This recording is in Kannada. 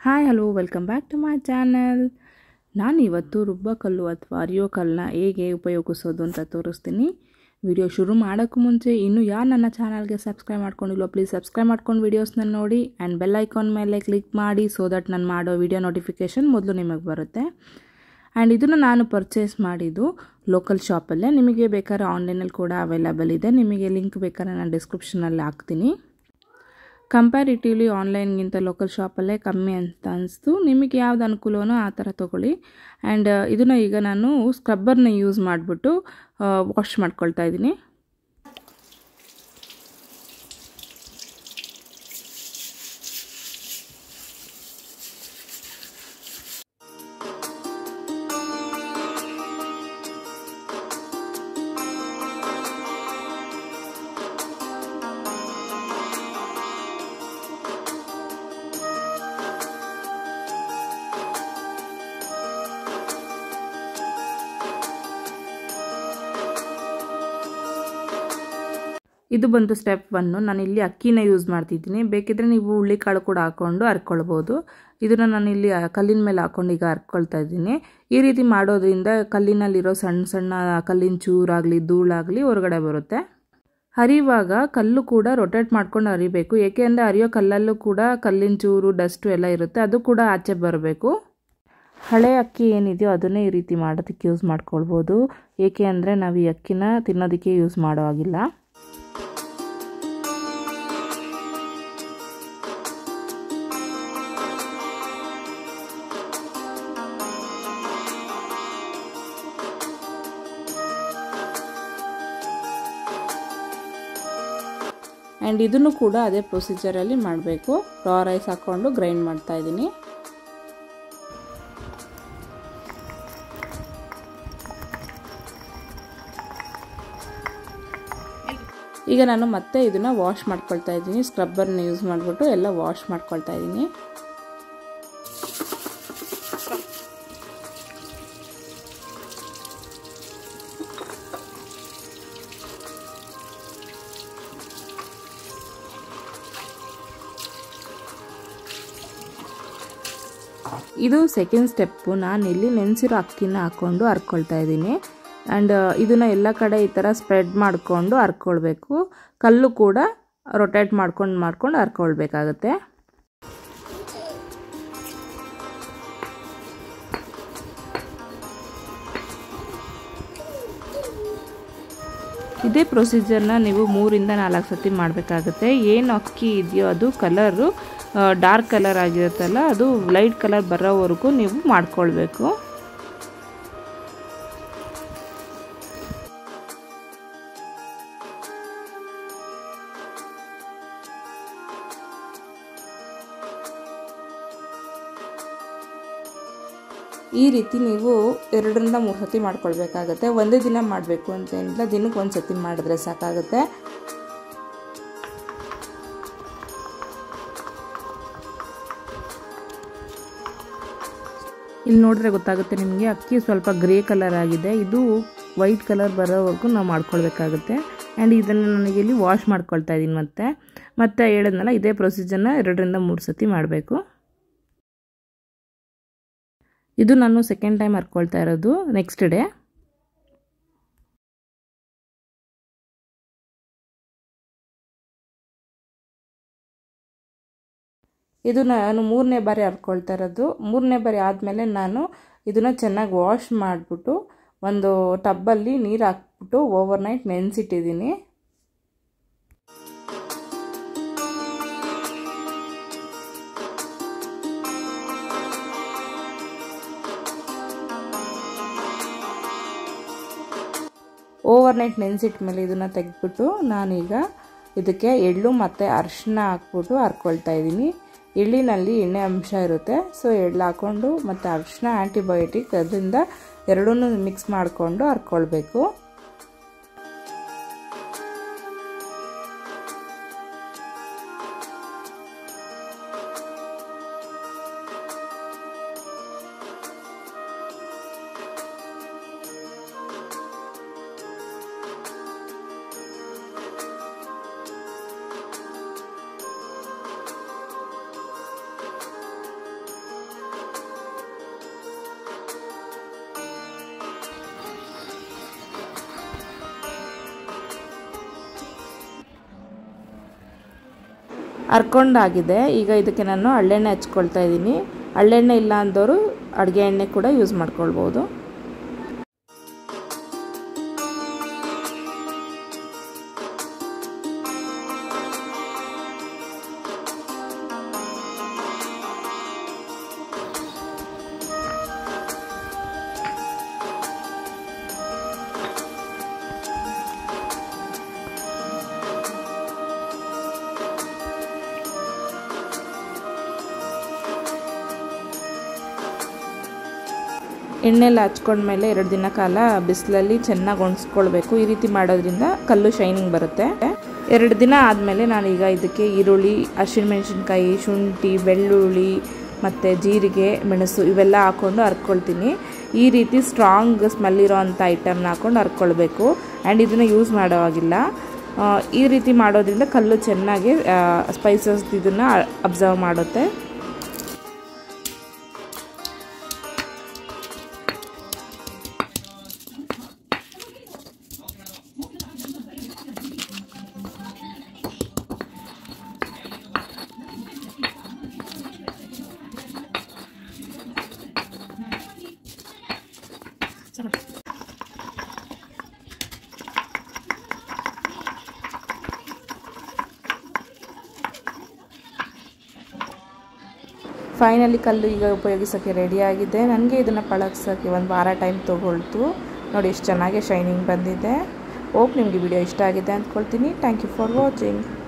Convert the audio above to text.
hi hello welcome back to my channel ನಾನು ಇವತ್ತು ರುಬ್ಬಕಲ್ಲು ಅಥವಾ ಅರಿಯೋ ಕಲ್ಲನ್ನ ಹೇಗೆ ಉಪಯೋಗಿಸೋದು ಅಂತ ತೋರಿಸ್ತೀನಿ ವಿಡಿಯೋ ಶುರು ಮಾಡೋಕ್ಕೂ ಮುಂಚೆ ಇನ್ನೂ ಯಾರು ನನ್ನ ಚಾನಲ್ಗೆ ಸಬ್ಸ್ಕ್ರೈಬ್ ಮಾಡ್ಕೊಂಡಿಲ್ವೋ ಪ್ಲೀಸ್ ಸಬ್ಸ್ಕ್ರೈಬ್ ಮಾಡ್ಕೊಂಡು ವೀಡಿಯೋಸ್ನ ನೋಡಿ ಆ್ಯಂಡ್ ಬೆಲ್ ಐಕಾನ್ ಮೇಲೆ ಕ್ಲಿಕ್ ಮಾಡಿ ಸೊ ದಟ್ ನಾನು ಮಾಡೋ ವಿಡಿಯೋ ನೋಟಿಫಿಕೇಷನ್ ಮೊದಲು ನಿಮಗೆ ಬರುತ್ತೆ ಆ್ಯಂಡ್ ಇದನ್ನು ನಾನು ಪರ್ಚೇಸ್ ಮಾಡಿದ್ದು ಲೋಕಲ್ ಶಾಪಲ್ಲೇ ನಿಮಗೆ ಬೇಕಾದ್ರೆ ಆನ್ಲೈನಲ್ಲಿ ಕೂಡ ಅವೈಲಬಲ್ ಇದೆ ನಿಮಗೆ ಲಿಂಕ್ ಬೇಕಾದ್ರೆ ನಾನು ಡಿಸ್ಕ್ರಿಪ್ಷನಲ್ಲಿ ಹಾಕ್ತೀನಿ ಕಂಪ್ಯಾರಿಟಿವ್ಲಿ ಆನ್ಲೈನ್ಗಿಂತ ಲೋಕಲ್ ಶಾಪಲ್ಲೇ ಕಮ್ಮಿ ಅಂತ ಅನಿಸ್ತು ನಿಮಗೆ ಯಾವ್ದು ಅನುಕೂಲವೋ ಆ ಥರ ತೊಗೊಳ್ಳಿ ಆ್ಯಂಡ್ ಇದನ್ನು ಈಗ ನಾನು ಸ್ಕ್ರಬ್ಬರ್ನ ಯೂಸ್ ಮಾಡಿಬಿಟ್ಟು ವಾಶ್ ಮಾಡ್ಕೊಳ್ತಾ ಇದ್ದೀನಿ ಇದು ಬಂದು ಸ್ಟೆಪ್ ಒನ್ನು ನಾನು ಇಲ್ಲಿ ಅಕ್ಕಿನ ಯೂಸ್ ಮಾಡ್ತಿದ್ದೀನಿ ಬೇಕಿದ್ರೆ ನೀವು ಹುಳ್ಳಿಕಾಳು ಕೂಡ ಹಾಕ್ಕೊಂಡು ಹರ್ಕೊಳ್ಬೋದು ಇದನ್ನು ನಾನು ಇಲ್ಲಿ ಕಲ್ಲಿನ ಮೇಲೆ ಹಾಕ್ಕೊಂಡು ಈಗ ಹರ್ಕೊಳ್ತಾ ಇದ್ದೀನಿ ಈ ರೀತಿ ಮಾಡೋದ್ರಿಂದ ಕಲ್ಲಿನಲ್ಲಿರೋ ಸಣ್ಣ ಸಣ್ಣ ಕಲ್ಲಿನ ಚೂರಾಗಲಿ ಧೂಳಾಗಲಿ ಹೊರಗಡೆ ಬರುತ್ತೆ ಹರಿಯುವಾಗ ಕಲ್ಲು ಕೂಡ ರೊಟೇಟ್ ಮಾಡ್ಕೊಂಡು ಹರಿಬೇಕು ಏಕೆಂದರೆ ಹರಿಯೋ ಕಲ್ಲಲ್ಲೂ ಕೂಡ ಕಲ್ಲಿನ ಚೂರು ಡಸ್ಟು ಎಲ್ಲ ಇರುತ್ತೆ ಅದು ಕೂಡ ಆಚೆ ಬರಬೇಕು ಹಳೆ ಅಕ್ಕಿ ಏನಿದೆಯೋ ಅದನ್ನೇ ಈ ರೀತಿ ಮಾಡೋದಕ್ಕೆ ಯೂಸ್ ಮಾಡ್ಕೊಳ್ಬೋದು ಏಕೆ ಅಂದರೆ ನಾವು ಈ ಅಕ್ಕಿನ ತಿನ್ನೋದಕ್ಕೆ ಯೂಸ್ ಮಾಡೋ ಆಗಿಲ್ಲ ಆ್ಯಂಡ್ ಇದನ್ನು ಕೂಡ ಅದೇ ಪ್ರೊಸೀಜರಲ್ಲಿ ಮಾಡಬೇಕು ರಾ ರೈಸ್ ಹಾಕ್ಕೊಂಡು ಗ್ರೈಂಡ್ ಮಾಡ್ತಾ ಇದ್ದೀನಿ ಈಗ ನಾನು ಮತ್ತೆ ಇದನ್ನು ವಾಶ್ ಮಾಡ್ಕೊಳ್ತಾ ಇದ್ದೀನಿ ಸ್ಕ್ರಬ್ಬರ್ನ ಯೂಸ್ ಮಾಡಿಬಿಟ್ಟು ಎಲ್ಲ ವಾಶ್ ಮಾಡ್ಕೊಳ್ತಾ ಇದ್ದೀನಿ ಇದು ಸೆಕೆಂಡ್ ಸ್ಟೆಪ್ಪು ನಾನು ಇಲ್ಲಿ ನೆನೆಸಿರೋ ಅಕ್ಕಿನ ಹಾಕ್ಕೊಂಡು ಹರ್ಕೊಳ್ತಾ ಇದ್ದೀನಿ ಆ್ಯಂಡ್ ಇದನ್ನು ಎಲ್ಲ ಕಡೆ ಈ ಥರ ಸ್ಪ್ರೆಡ್ ಮಾಡಿಕೊಂಡು ಹರ್ಕೊಳ್ಬೇಕು ಕಲ್ಲು ಕೂಡ ರೊಟೇಟ್ ಮಾಡ್ಕೊಂಡು ಮಾಡ್ಕೊಂಡು ಹರ್ಕೊಳ್ಬೇಕಾಗತ್ತೆ ಇದೇ ಪ್ರೊಸೀಜರ್ನ ನೀವು ಮೂರಿಂದ ನಾಲ್ಕು ಸತಿ ಮಾಡಬೇಕಾಗುತ್ತೆ ಏನು ಅಕ್ಕಿ ಇದೆಯೋ ಅದು ಕಲರು ಡಾರ್ಕ್ ಕಲರ್ ಆಗಿರುತ್ತಲ್ಲ ಅದು ಲೈಟ್ ಕಲರ್ ಬರೋವರೆಗೂ ನೀವು ಮಾಡ್ಕೊಳ್ಬೇಕು ಈ ರೀತಿ ನೀವು ಎರಡರಿಂದ ಮೂರು ಸತಿ ಮಾಡ್ಕೊಳ್ಬೇಕಾಗತ್ತೆ ಒಂದೇ ದಿನ ಮಾಡಬೇಕು ಅಂತ ಏನಿಲ್ಲ ದಿನಕ್ಕೆ ಒಂದು ಸತಿ ಮಾಡಿದ್ರೆ ಸಾಕಾಗುತ್ತೆ ಇಲ್ಲಿ ನೋಡಿದ್ರೆ ಗೊತ್ತಾಗುತ್ತೆ ನಿಮಗೆ ಅಕ್ಕಿ ಸ್ವಲ್ಪ ಗ್ರೇ ಕಲರ್ ಆಗಿದೆ ಇದು ವೈಟ್ ಕಲರ್ ಬರೋವರೆಗೂ ನಾವು ಮಾಡ್ಕೊಳ್ಬೇಕಾಗುತ್ತೆ ಆ್ಯಂಡ್ ಇದನ್ನು ನನಗೆ ಇಲ್ಲಿ ವಾಶ್ ಮಾಡ್ಕೊಳ್ತಾ ಇದ್ದೀನಿ ಮತ್ತೆ ಮತ್ತೆ ಹೇಳಿದ್ನಲ್ಲ ಇದೇ ಪ್ರೊಸೀಜರ್ನ ಎರಡರಿಂದ ಮೂರು ಸತಿ ಮಾಡಬೇಕು ಇದು ನಾನು ಸೆಕೆಂಡ್ ಟೈಮ್ ಹರ್ಕೊಳ್ತಾ ಇರೋದು ನೆಕ್ಸ್ಟ್ ಡೇ ಇದು ನಾನು ಮೂರನೇ ಬಾರಿ ಹರ್ಕೊಳ್ತಾ ಇರೋದು ಮೂರನೇ ಬಾರಿ ಆದಮೇಲೆ ನಾನು ಇದನ್ನು ಚೆನ್ನಾಗಿ ವಾಶ್ ಮಾಡಿಬಿಟ್ಟು ಒಂದು ಟಬ್ಬಲ್ಲಿ ನೀರು ಹಾಕ್ಬಿಟ್ಟು ಓವರ್ ನೈಟ್ ನೆನೆಸಿಟ್ಟಿದ್ದೀನಿ ಓವರ್ ನೈಟ್ ನೆನೆಸಿಟ್ಟ ಮೇಲೆ ಇದನ್ನು ತೆಗೆದ್ಬಿಟ್ಟು ನಾನೀಗ ಇದಕ್ಕೆ ಎಳ್ಳು ಮತ್ತು ಅರಿಶಿನ ಹಾಕ್ಬಿಟ್ಟು ಹರ್ಕೊಳ್ತಾ ಇದ್ದೀನಿ ಎಳ್ಳಿನಲ್ಲಿ ಎಣ್ಣೆ ಅಂಶ ಇರುತ್ತೆ ಸೊ ಎಳ್ಳು ಹಾಕ್ಕೊಂಡು ಮತ್ತು ಅರಿಶಿನ ಆ್ಯಂಟಿಬಯೋಟಿಕ್ ಅದರಿಂದ ಎರಡೂ ಮಿಕ್ಸ್ ಮಾಡಿಕೊಂಡು ಹರ್ಕೊಳ್ಬೇಕು ಹರ್ಕೊಂಡಾಗಿದೆ ಈಗ ಇದಕ್ಕೆ ನಾನು ಹಳ್ಳೆಣ್ಣೆ ಹಚ್ಕೊಳ್ತಾ ಇದ್ದೀನಿ ಹಳ್ಳೆಣ್ಣೆ ಇಲ್ಲ ಅಂದವರು ಅಡುಗೆ ಎಣ್ಣೆ ಕೂಡ ಯೂಸ್ ಮಾಡ್ಕೊಳ್ಬೋದು ಎಣ್ಣೆಲ್ಲ ಹಚ್ಕೊಂಡ್ಮೇಲೆ ಎರಡು ದಿನ ಕಾಲ ಬಿಸಿಲಲ್ಲಿ ಚೆನ್ನಾಗಿ ಒಣಸ್ಕೊಳ್ಬೇಕು ಈ ರೀತಿ ಮಾಡೋದ್ರಿಂದ ಕಲ್ಲು ಶೈನಿಂಗ್ ಬರುತ್ತೆ ಎರಡು ದಿನ ಆದಮೇಲೆ ನಾನೀಗ ಇದಕ್ಕೆ ಈರುಳ್ಳಿ ಹಸಿಮೆಣಸಿನ್ಕಾಯಿ ಶುಂಠಿ ಬೆಳ್ಳುಳ್ಳಿ ಮತ್ತು ಜೀರಿಗೆ ಮೆಣಸು ಇವೆಲ್ಲ ಹಾಕ್ಕೊಂಡು ಹರ್ಕೊಳ್ತೀನಿ ಈ ರೀತಿ ಸ್ಟ್ರಾಂಗ್ ಸ್ಮೆಲ್ ಇರೋ ಅಂಥ ಐಟಮ್ನ ಹಾಕ್ಕೊಂಡು ಹರ್ಕೊಳ್ಬೇಕು ಆ್ಯಂಡ್ ಇದನ್ನು ಯೂಸ್ ಮಾಡೋವಾಗಿಲ್ಲ ಈ ರೀತಿ ಮಾಡೋದ್ರಿಂದ ಕಲ್ಲು ಚೆನ್ನಾಗಿ ಸ್ಪೈಸಸ್ ಇದನ್ನು ಅಬ್ಸರ್ವ್ ಮಾಡುತ್ತೆ ಫೈನಲಿ ಕಲ್ಲು ಈಗ ಉಪಯೋಗಿಸೋಕ್ಕೆ ರೆಡಿಯಾಗಿದೆ ನನಗೆ ಇದನ್ನು ಪಳಗ್ಸೋಕ್ಕೆ ಒಂದು ವಾರ ಟೈಮ್ ತೊಗೊಳ್ತು ನೋಡಿ ಎಷ್ಟು ಚೆನ್ನಾಗಿ ಶೈನಿಂಗ್ ಬಂದಿದೆ ಹೋಪ್ ನಿಮಗೆ ವಿಡಿಯೋ ಇಷ್ಟ ಆಗಿದೆ ಅಂದ್ಕೊಳ್ತೀನಿ ಥ್ಯಾಂಕ್ ಯು ಫಾರ್ ವಾಚಿಂಗ್